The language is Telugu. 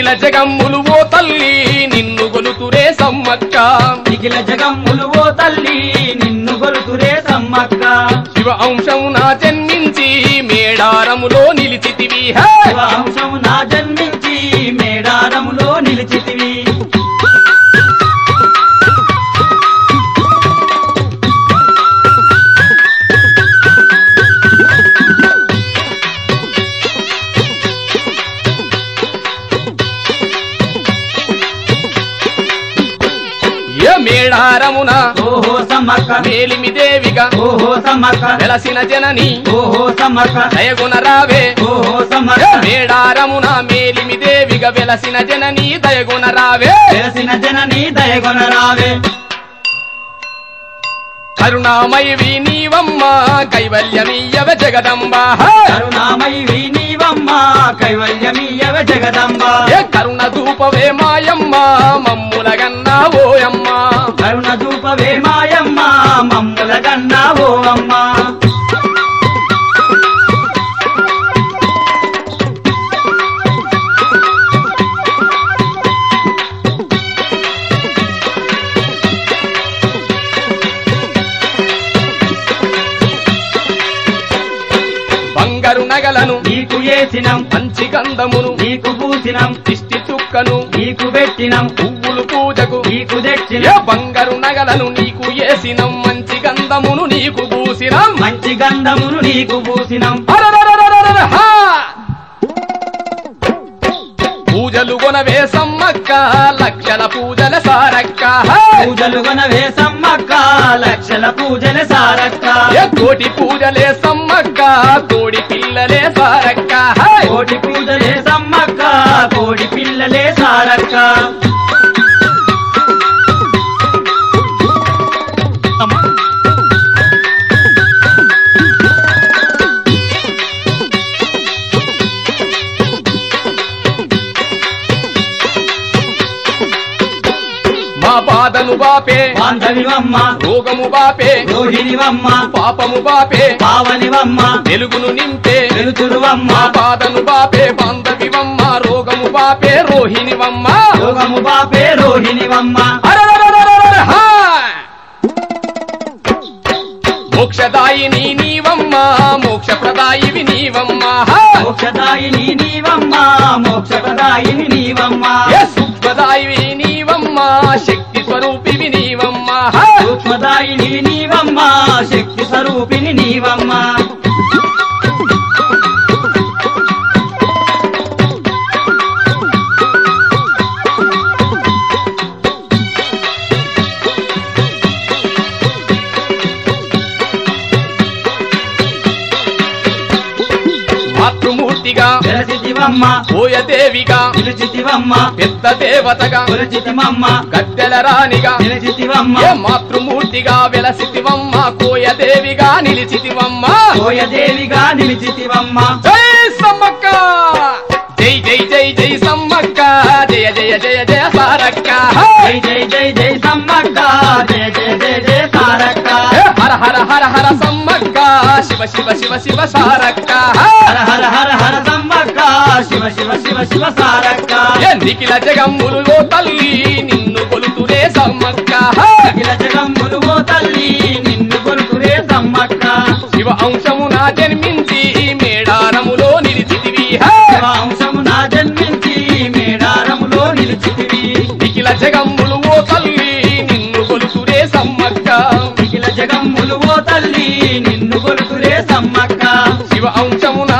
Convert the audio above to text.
నిఖిల జగమ్ములు ఓ తల్లి నిన్ను గొలుతురే సమ్మక్క నిఖిల జగమ్ములు ఓ తల్లి నిన్ను గొలుతురే సమ్మక్క శివ అంశం నా జన్మించి మేడారములో నిలిచితివి హే! శివాంశము నా జన్మించి మేడారములో నిలిచితివి ఏ మేడారమున ఓహో సమ్మక్క మేలిమి దేవిగా ఓహో సమ్మక్క వెలసిన జనని ఓహో సమ్మక్క దయగుణ రావే ఓహో ఏ సమ్మక్క మేడారమున మేలిమి దేవిగా వెలసిన జనని దయగుణ రావే తెలిసిన జనని దయగొన రావే కరుణామయి నీవమ్మ కైవల్యమీయవ జగదంబ కరుణామయి నీవమ్మ కైవల్యమీయవ జగదంబ ఏ కరుణ ధూపవే మాయమ్మ మమ్ముల గన్నా ఓయమ్మ కరుణ దూపవే మాయమ్మ మమ్ముల గన్నా ఓ అమ్మ బంగారు నగలను నీకు ఏసినం మంచి గంధమును నీకు పూసినం దిష్టి చుక్కను నీకు పెట్టినం పువ్వులు పూజకు నీకు ఏ తెచ్చినం బంగారు నగలను నీకు ఏసినం మంచి గంధమును నీకు పూసినం మంచి గంధమును నీకు పూసినం అరరరరరరర, హా! పూజలు కొనవే సమ్మక్క లక్షల పూజల సారక్క హా! పూజలు గొనవే సమ్మక్క లక్షల పూజల సారక్క ఏ కోటి పూజలే సమ్మక్క కోడి పిల్లలే సారక్క హా! కోటి పూజలే సమ్మక్క కోడి పిల్లలే సారక్క మా బాధను బాపే బాంధవివమ్మ రోగము బాపే రోహిణివమ్మ పాపము బాపే పావనివమ్మ వెలుగును నింపే వెలుతురువమ్మ మా బాధను బాపే బాంధవివమ్మ రోగము బాపే రోహిణివమ్మ యోగము బాపే రోహిణివమ్మ అరరరరరరర, హా! మోక్షదాయిని నీవమ్మ మోక్షప్రదాయివి నీవమ్మ హా! మోక్షదాయిని నీవమ్మ మోక్షప్రదాయిని నీవమ్మ ఏ సూక్ష్మదాయివి నీవమ్మ శక్తి స్వరూపివి నీవమ్మ హా! సూక్ష్మదాయిని నీవమ్మ శక్తి స్వరూపిణి నీవమ్మ మాతృమూర్తిగా వెలసితివమ్మ ఓయదేవిగా నిలిచితివమ్మ పెద్ద దేవతగా కొలచితివమ్మ గద్దెల రాణిగా నిలిచితివమ్మ ఏ మాతృమూర్తిగా వెలసితివమ్మ కోయదేవిగా నిలిచితివమ్మ కోయదేవిగా నిలిచితివమ్మ జై సమ్మక్క జై జై జై జై సమ్మక్క జయ జయ జయ జయ సారక్క జై జై జై జై సమ్మక్క జయ జయ జయ జయ సారక్క ఏ హర హర హర హర సమ్మక్క శివ శివ శివ శివ సారక్క హర హర హర హర సమ్మక్క శివ శివ శివ శివ సారక్క ఏ నిఖిల జగమ్ములు ఓ తల్లి నిన్ను కొలుతురే సమ్మక్క అఖిల జగమ్ములు ఓ తల్లి నిన్ను కొలుకురే సమ్మక్క శివ అంశము నా జన్మించి మేడారములో నిలిచితివి వంశము నా జన్మించి మేడారములో నిలిచితివి నిఖిల జగమ్ములు ఓ తల్లి నిన్ను కొలుతురే సమ్మక్క అఖిల జగమ్ములు ఓ తల్లి నిన్ను కొలుకురే సమ్మక్క శివ అంశము